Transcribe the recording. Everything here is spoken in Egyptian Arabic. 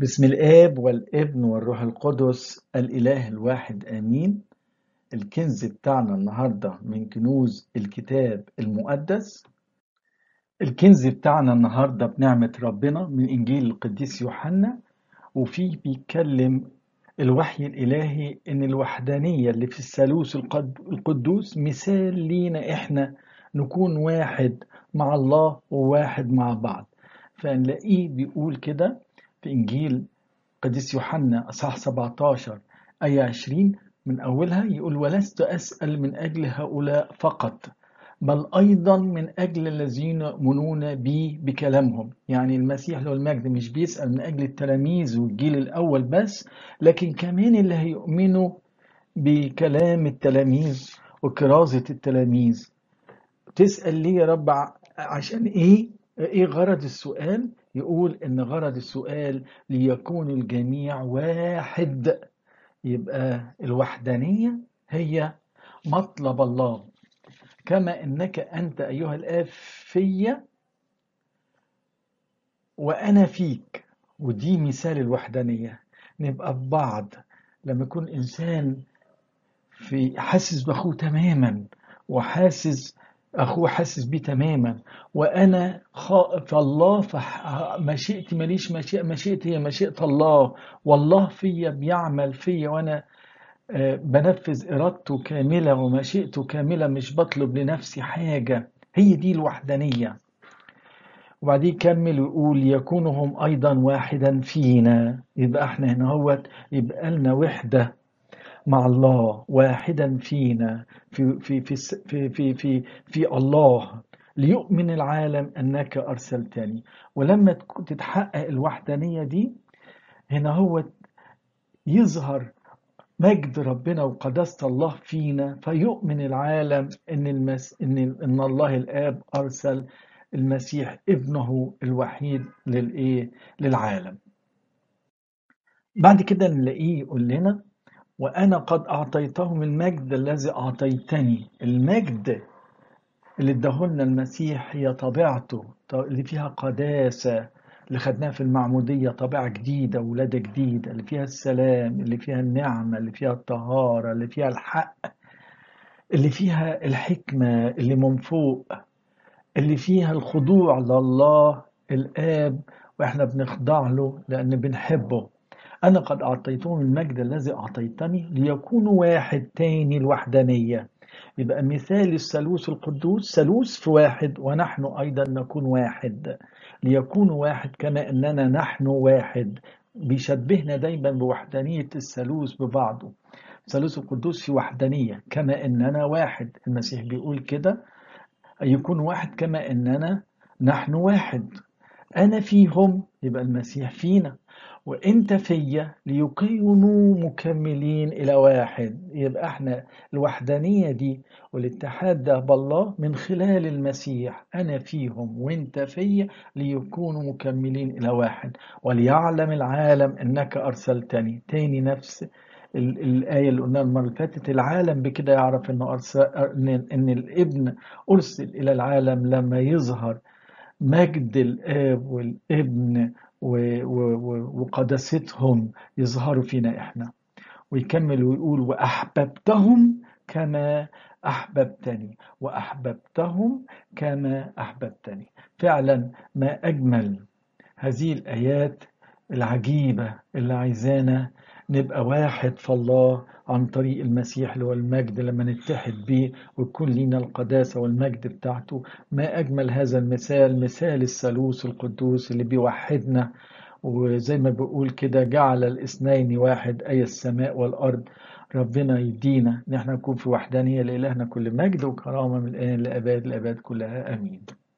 بسم الآب والابن والروح القدس الإله الواحد آمين الكنز بتاعنا النهاردة من كنوز الكتاب المقدس الكنز بتاعنا النهاردة بنعمة ربنا من إنجيل القديس يوحنا وفيه بيتكلم الوحي الإلهي إن الوحدانية اللي في الثالوث القد- القدوس مثال لينا إحنا نكون واحد مع الله وواحد مع بعض فنلاقيه بيقول كده في إنجيل قديس يوحنا أصحاح 17 آية 20 من أولها يقول ولست أسأل من أجل هؤلاء فقط بل أيضا من أجل الذين يؤمنون بي بكلامهم يعني المسيح له المجد مش بيسأل من أجل التلاميذ والجيل الأول بس لكن كمان اللي هيؤمنوا بكلام التلاميذ وكرازة التلاميذ تسأل ليه يا رب ع- عشان ايه ايه غرض السؤال يقول ان غرض السؤال ليكون الجميع واحد يبقى الوحدانية هي مطلب الله كما انك انت ايها الاب في وانا فيك ودي مثال الوحدانية نبقى في بعض لما يكون انسان في حاسس باخوه تماما وحاسس اخوه حاسس بيه تماما وانا خائف الله فمشيئتي ماليش مشيئة مشيئتي هي مشيئة الله والله فيا بيعمل فيا وانا آه، بنفذ ارادته كاملة ومشيئته كاملة مش بطلب لنفسي حاجة هي دي الوحدانية وبعدين يكمل ويقول يكونوا هم ايضا واحدا فينا يبقى احنا هنا هوت يبقى لنا وحده مع الله واحدا فينا في في في في في في, في الله ليؤمن العالم انك ارسلتني ولما تك- تتحقق الوحدانيه دي هنا هو يظهر مجد ربنا وقداسه الله فينا فيؤمن العالم ان المس ان ان الله الاب ارسل المسيح ابنه الوحيد للايه للعالم بعد كده نلاقيه يقول لنا وأنا قد أعطيتهم المجد الذي أعطيتني المجد اللي اداهولنا المسيح هي طبيعته اللي فيها قداسة اللي خدناها في المعمودية طبيعة جديدة ولادة جديدة اللي فيها السلام اللي فيها النعمة اللي فيها الطهارة اللي فيها الحق اللي فيها الحكمة اللي من فوق اللي فيها الخضوع لله الآب وإحنا بنخضع له لأن بنحبه أنا قد أعطيتهم المجد الذي أعطيتني ليكونوا واحد تاني الوحدانية يبقى مثال الثالوث القدوس ثالوث في واحد ونحن أيضا نكون واحد ليكونوا واحد كما أننا نحن واحد بيشبهنا دايما بوحدانية الثالوث ببعضه الثالوث القدوس في وحدانية كما أننا واحد المسيح بيقول كده يكون واحد كما أننا نحن واحد أنا فيهم يبقى المسيح فينا وانت فيا ليكونوا مكملين الى واحد يبقى احنا الوحدانيه دي والاتحاد ده بالله من خلال المسيح انا فيهم وانت فيا ليكونوا مكملين الى واحد وليعلم العالم انك ارسلتني تاني نفس ال- الآية اللي قلناها المرة اللي فاتت العالم بكده يعرف إنه أرسل إن إن الابن أرسل إلى العالم لما يظهر مجد الآب والابن و- و- و- وقداستهم يظهروا فينا إحنا ويكمل ويقول وأحببتهم كما أحببتني وأحببتهم كما أحببتني فعلا ما أجمل هذه الآيات العجيبة اللي عايزانا نبقى واحد في الله عن طريق المسيح اللي هو المجد لما نتحد بيه ويكون لينا القداسة والمجد بتاعته ما أجمل هذا المثال مثال الثالوث القدوس اللي بيوحدنا وزي ما بيقول كده جعل الاثنين واحد أي السماء والأرض ربنا يدينا ان احنا نكون في وحدانية لإلهنا كل مجد وكرامة من الآن لأباد الأباد كلها آمين